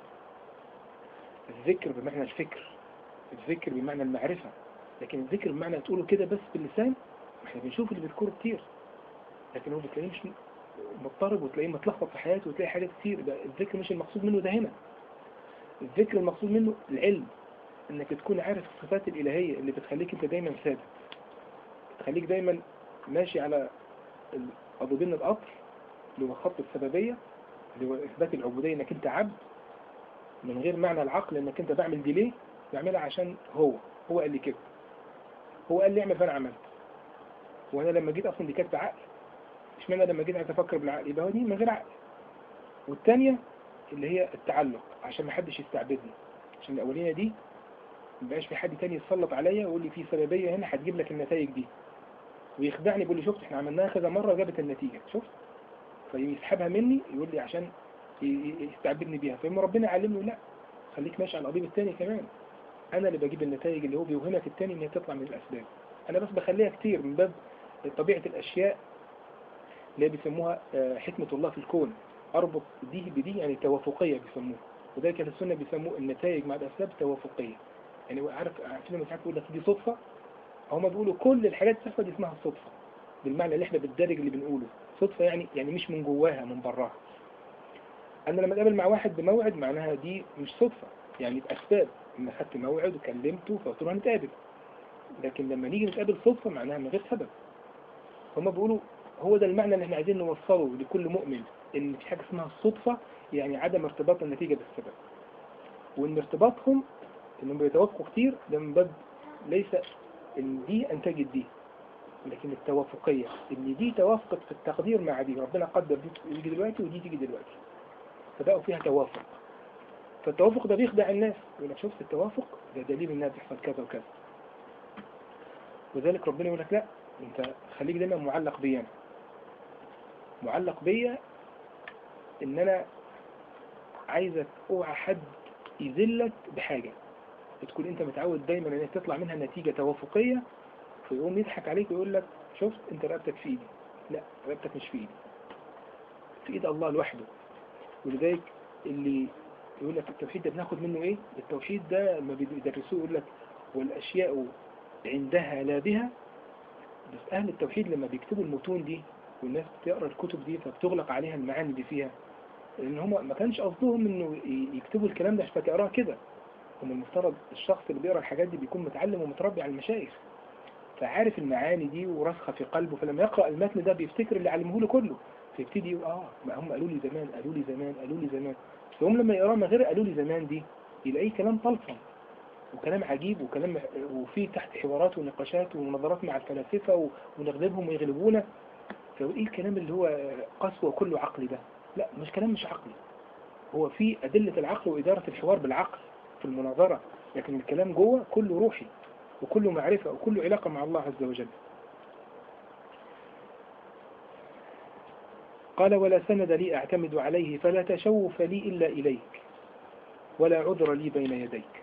الذكر بمعنى الفكر الذكر بمعنى المعرفة لكن الذكر بمعنى تقوله كده بس باللسان احنا بنشوف اللي بيذكره كتير لكن هو بتلاقيه مش مضطرب وتلاقيه متلخبط في حياته وتلاقي حاجات كتير ده الذكر مش المقصود منه ده هنا الذكر المقصود منه العلم انك تكون عارف الصفات الالهية اللي بتخليك انت دايما ثابت بتخليك دايما ماشي على قضيبين القطر اللي هو خط السببية اللي هو اثبات العبودية انك انت عبد من غير معنى العقل انك انت بعمل دي ليه بعملها عشان هو هو قال لي كده هو قال لي اعمل فانا عملت وانا لما جيت اصلا دي كانت بعقل اشمعنى لما جيت عايز افكر بالعقل يبقى هو دي من غير عقل والثانيه اللي هي التعلق عشان ما حدش يستعبدني عشان الاولانيه دي ما بقاش في حد تاني يتسلط عليا ويقول لي في سببيه هنا هتجيب لك النتائج دي ويخدعني يقول لي شفت احنا عملناها كذا مره جابت النتيجه شفت فيسحبها مني يقول لي عشان ي- ي- يستعبدني بيها فيما ربنا علمني لا خليك ماشي على القضيب الثاني كمان انا اللي بجيب النتائج اللي هو بيوهمك الثاني ان هي تطلع من الاسباب انا بس بخليها كتير من باب طبيعة الاشياء اللي هي بيسموها آه، حكمة الله في الكون اربط دي بدي يعني توافقية بيسموها وذلك في السنة بيسموه النتائج مع الاسباب توافقية يعني هو عارف عارفين لما ساعات بيقول لك دي صدفة هما بيقولوا كل الحاجات الصدفة دي اسمها الصدفة بالمعنى اللي احنا بالدارج اللي بنقوله صدفة يعني يعني مش من جواها من براها انا لما اتقابل مع واحد بموعد معناها دي مش صدفة يعني بأسباب ان خدت موعد وكلمته فقلت له هنتقابل لكن لما نيجي نتقابل صدفة معناها من غير سبب هما بيقولوا هو ده المعنى اللي احنا عايزين نوصله لكل مؤمن ان في حاجة اسمها الصدفة يعني عدم ارتباط النتيجة بالسبب وان ارتباطهم انهم بيتوافقوا كتير ده من باب ليس ان دي انتجت دي لكن التوافقية ان دي توافقت في التقدير مع دي ربنا قدر دي تيجي دلوقتي ودي تيجي دلوقتي فبقوا فيها توافق فالتوافق ده بيخدع الناس يقول لك شفت التوافق ده دليل انها بيحصل كذا وكذا وذلك ربنا يقول لك لا انت خليك دايما معلق بيا أنا. معلق بيا ان انا عايزك اوعى حد يذلك بحاجة بتكون انت متعود دايما ان تطلع منها نتيجة توافقية فيقوم يضحك عليك ويقول لك شفت انت رقبتك في ايدي لا رقبتك مش في ايدي في ايد الله لوحده ولذلك اللي يقول لك التوحيد ده بناخد منه ايه التوحيد ده لما بيدرسوه يقول لك والاشياء عندها لا بها بس اهل التوحيد لما بيكتبوا المتون دي والناس بتقرا الكتب دي فبتغلق عليها المعاني اللي فيها لان هم ما كانش قصدهم انه يكتبوا الكلام ده عشان تقراه كده هم المفترض الشخص اللي بيقرا الحاجات دي بيكون متعلم ومتربي على المشايخ فعارف المعاني دي وراسخه في قلبه فلما يقرا المتن ده بيفتكر اللي علموه له كله فيبتدي يقول اه ما هم قالوا لي زمان قالوا لي زمان قالوا لي زمان فهم لما يقراه من غير قالوا لي زمان دي يلاقيه كلام طلقا وكلام عجيب وكلام وفيه تحت حوارات ونقاشات ومناظرات مع الفلاسفة ونغلبهم ويغلبونا فايه الكلام اللي هو قسوة كله عقلي ده لا مش كلام مش عقلي هو في أدلة العقل وإدارة الحوار بالعقل في المناظرة لكن الكلام جوه كله روحي وكله معرفة وكله علاقة مع الله عز وجل قال ولا سند لي أعتمد عليه فلا تشوف لي إلا إليك ولا عذر لي بين يديك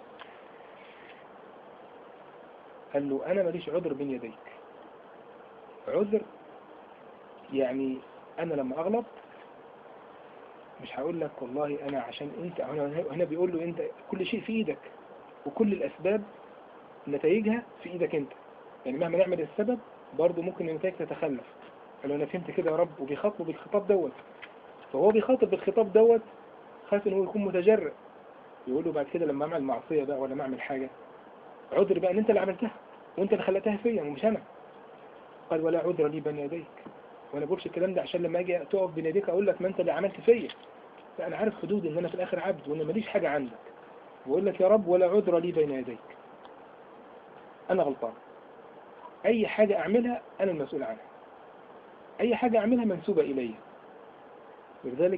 قال له أنا ماليش عذر بين يديك عذر يعني أنا لما أغلط مش هقول لك والله أنا عشان أنت هنا بيقول له أنت كل شيء في إيدك وكل الأسباب نتائجها في إيدك أنت يعني مهما نعمل السبب برضه ممكن النتائج تتخلف قالوا أنا فهمت كده يا رب وبيخاطبوا بالخطاب دوت فهو بيخاطب بالخطاب دوت خاف إن هو يكون متجرئ يقول له بعد كده لما أعمل معصية بقى ولا ما أعمل حاجة عذر بقى ان انت اللي عملتها وانت اللي خلقتها فيا ومش انا قال ولا عذر لي بين يديك وانا بقولش الكلام ده عشان لما اجي تقف بين يديك اقول لك ما انت اللي عملت فيا لا انا عارف حدودي ان انا في الاخر عبد وان ماليش حاجه عندك بقول لك يا رب ولا عذر لي بين يديك انا غلطان اي حاجه اعملها انا المسؤول عنها اي حاجه اعملها منسوبه الي ولذلك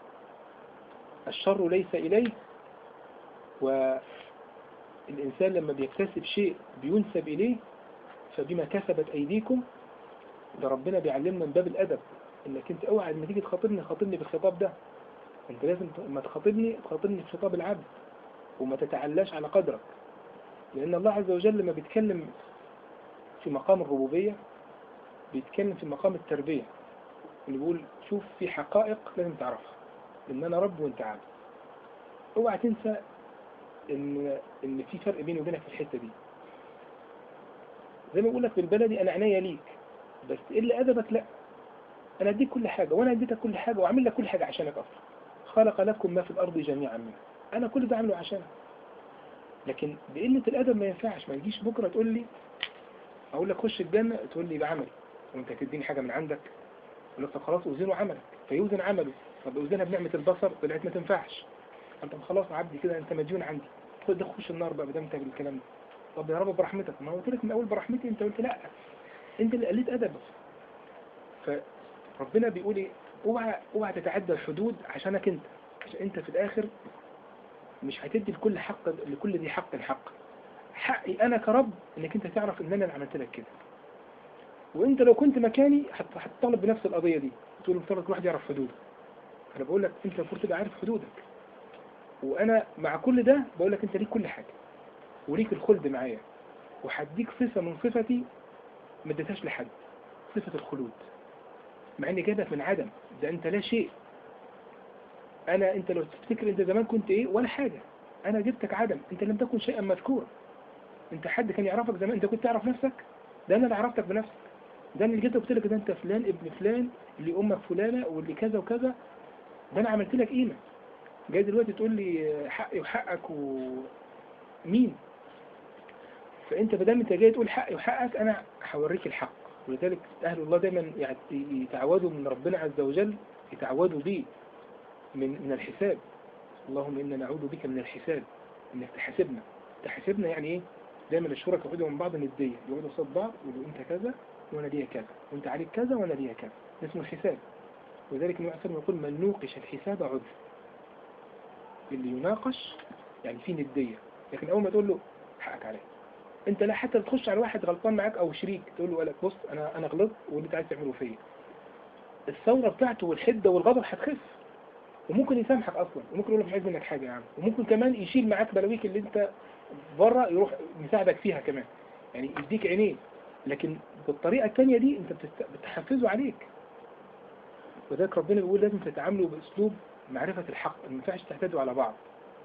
الشر ليس اليه و الإنسان لما بيكتسب شيء بينسب إليه فبما كسبت أيديكم ده ربنا بيعلمنا من باب الأدب إنك أنت أوعى لما تيجي تخاطبني خاطبني بالخطاب ده أنت لازم لما تخاطبني تخاطبني بخطاب العبد وما تتعلاش على قدرك لأن الله عز وجل لما بيتكلم في مقام الربوبية بيتكلم في مقام التربية اللي بيقول شوف في حقائق لازم تعرفها إن أنا رب وأنت عبد اوعى تنسى ان ان في فرق بيني وبينك في الحته دي زي ما بقول لك بالبلدي انا عناية ليك بس الا ادبك لا انا اديك كل حاجه وانا اديتك كل حاجه واعمل لك كل حاجه عشانك اصلا خلق لكم ما في الارض جميعا منه انا كل ده عامله عشانك لكن بقله الادب ما ينفعش ما يجيش بكره تقول لي اقول لك خش الجنه تقول لي بعملي وانت تديني حاجه من عندك اقول لك طب خلاص اوزنه عملك فيوزن عمله طب اوزنها بنعمه البصر طلعت ما تنفعش انت خلاص عبدي كده انت مديون عندي خد ده خش النار بقى بدل انت بالكلام ده طب يا رب برحمتك ما قلت لك من اول برحمتي انت قلت لا انت اللي قلت ادبك فربنا بيقول ايه اوعى اوعى تتعدى الحدود عشانك انت عشان انت في الاخر مش هتدي لكل حق لكل ذي حق حق حقي انا كرب انك انت تعرف ان انا اللي عملت لك كده وانت لو كنت مكاني هتطالب بنفس القضيه دي تقول المفترض كل واحد يعرف حدوده انا بقول لك انت المفروض تبقى عارف حدودك وانا مع كل ده بقول لك انت ليك كل حاجة وليك الخلد معايا وهديك صفة من صفتي ما اديتهاش لحد صفة الخلود مع اني جايبك من عدم ده انت لا شيء انا انت لو تفتكر انت زمان كنت ايه ولا حاجة انا جبتك عدم انت لم تكن شيئا مذكورا انت حد كان يعرفك زمان انت كنت تعرف نفسك ده انا اللي عرفتك بنفسك ده انا اللي جيت قلت لك ده انت فلان ابن فلان اللي امك فلانة واللي كذا وكذا ده انا عملت لك قيمة جاي دلوقتي تقول لي حقي وحقك ومين فانت بدل انت جاي تقول حقي وحقك انا هوريك الحق ولذلك اهل الله دايما يتعودوا من ربنا عز وجل يتعودوا به من من الحساب اللهم انا نعوذ بك من الحساب انك تحاسبنا تحاسبنا يعني ايه دايما الشركاء يقعدوا من بعض نديه يقعدوا قصاد بعض يقولوا انت كذا وانا ليا كذا وانت عليك كذا وانا ليا كذا اسمه الحساب ولذلك النبي عليه يقول من نوقش الحساب عذر اللي يناقش يعني في ندية لكن اول ما تقول له حقك عليا انت لا حتى تخش على واحد غلطان معاك او شريك تقول له قالك بص انا انا غلطت واللي انت عايز تعمله فيا الثوره بتاعته والحده والغضب هتخف وممكن يسامحك اصلا وممكن يقول لك مش عايز منك حاجه يا عم وممكن كمان يشيل معاك بلاويك اللي انت بره يروح يساعدك فيها كمان يعني يديك عينيه لكن بالطريقه الثانيه دي انت بتحفزه عليك وذلك ربنا بيقول لازم تتعاملوا باسلوب معرفه الحق ما ينفعش تعتدوا على بعض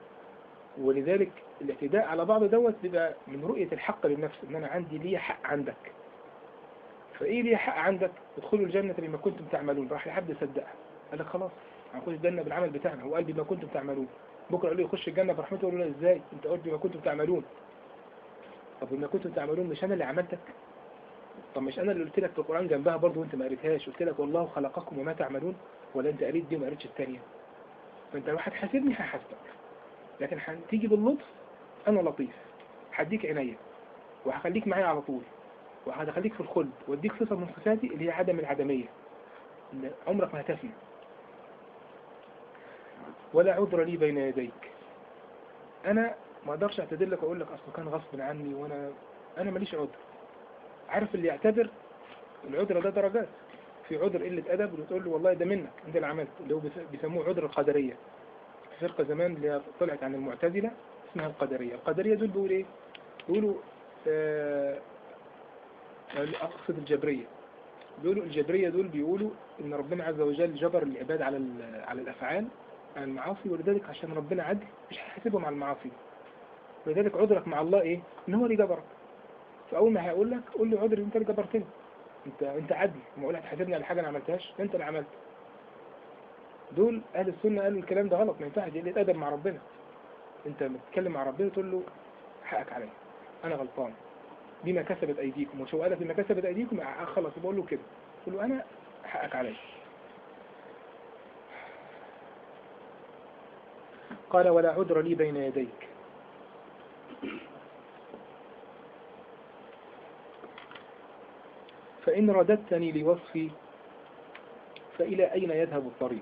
ولذلك الاعتداء على بعض دوت بيبقى من رؤية الحق للنفس ان انا عندي ليه حق عندك فايه ليه حق عندك ادخلوا الجنة بما كنتم تعملون راح لحد صدقها قال لك خلاص هنخش الجنة بالعمل بتاعنا هو قال بما كنتم تعملون بكرة قال له يخش الجنة برحمته يقول له ازاي انت قلت بما كنتم تعملون طب بما كنتم تعملون مش انا اللي عملتك طب مش انا اللي قلت لك في القرآن جنبها برضه وانت ما قريتهاش قلت لك والله خلقكم وما تعملون ولا انت قريت دي وما قريتش الثانيه فانت لو هتحاسبني هحاسبك لكن هتيجي باللطف انا لطيف هديك عينيا وهخليك معايا على طول وهدخليك في الخلد واديك صفة من صفاتي اللي هي عدم العدمية اللي عمرك ما هتفنى ولا عذر لي بين يديك انا ما اقدرش اعتذر لك واقول لك اصله كان غصب عني وانا انا ماليش عذر عارف اللي يعتذر العذر ده درجات في عذر قلة ادب وتقول له والله ده منك انت اللي عملت اللي هو بيسموه عذر القدرية فرقة زمان اللي طلعت عن المعتزلة اسمها القدرية القدرية دول بيقولوا ايه بيقولوا آه اقصد الجبرية بيقولوا الجبرية دول بيقولوا ان ربنا عز وجل جبر العباد على على الافعال على المعاصي ولذلك عشان ربنا عدل مش هيحاسبهم على المعاصي ولذلك عذرك مع الله ايه ان هو اللي جبرك فاول ما هيقول لك قول له عذر انت اللي جبرتني انت انت عدل ما اقول هتحاسبني على حاجه انا عملتهاش انت اللي عملت دول اهل السنه قالوا الكلام ده غلط ما ينفعش دي ادب مع ربنا انت بتتكلم مع ربنا تقول له حقك عليا انا غلطان بما كسبت ايديكم وشو قالت بما كسبت ايديكم خلاص بقول له كده قول له انا حقك عليا قال ولا عذر لي بين يديك فإن رددتني لوصفي فإلى أين يذهب الطريق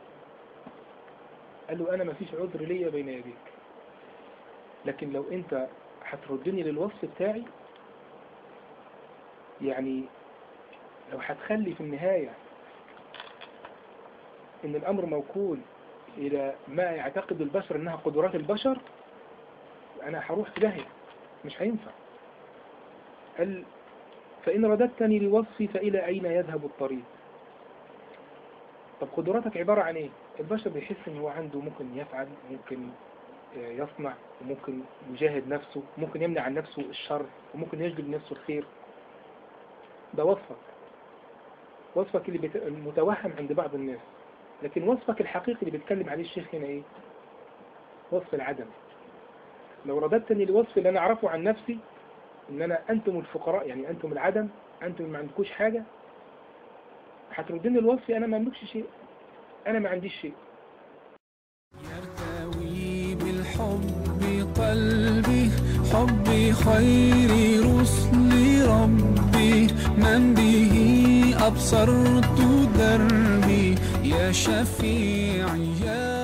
قال له أنا ما فيش عذر ليا بين يديك لكن لو أنت هتردني للوصف بتاعي يعني لو هتخلي في النهاية ان الامر موكول الى ما يعتقد البشر انها قدرات البشر انا هروح في داهية مش هينفع قال فإن رددتني لوصفي فإلى أين يذهب الطريق طب قدراتك عبارة عن ايه البشر بيحس ان هو عنده ممكن يفعل ممكن يصنع وممكن يجاهد نفسه ممكن يمنع عن نفسه الشر وممكن يجلب نفسه الخير ده وصفك وصفك اللي بت... المتوهم عند بعض الناس لكن وصفك الحقيقي اللي بيتكلم عليه الشيخ هنا ايه وصف العدم لو رددتني لوصف اللي انا اعرفه عن نفسي ان انا انتم الفقراء يعني انتم العدم انتم ما عندكوش حاجة هتردني الوصف انا ما املكش شيء انا ما عنديش شيء يرتوي بالحب قلبي حب خير رسل ربي من به أبصرت دربي يا شفيعي يا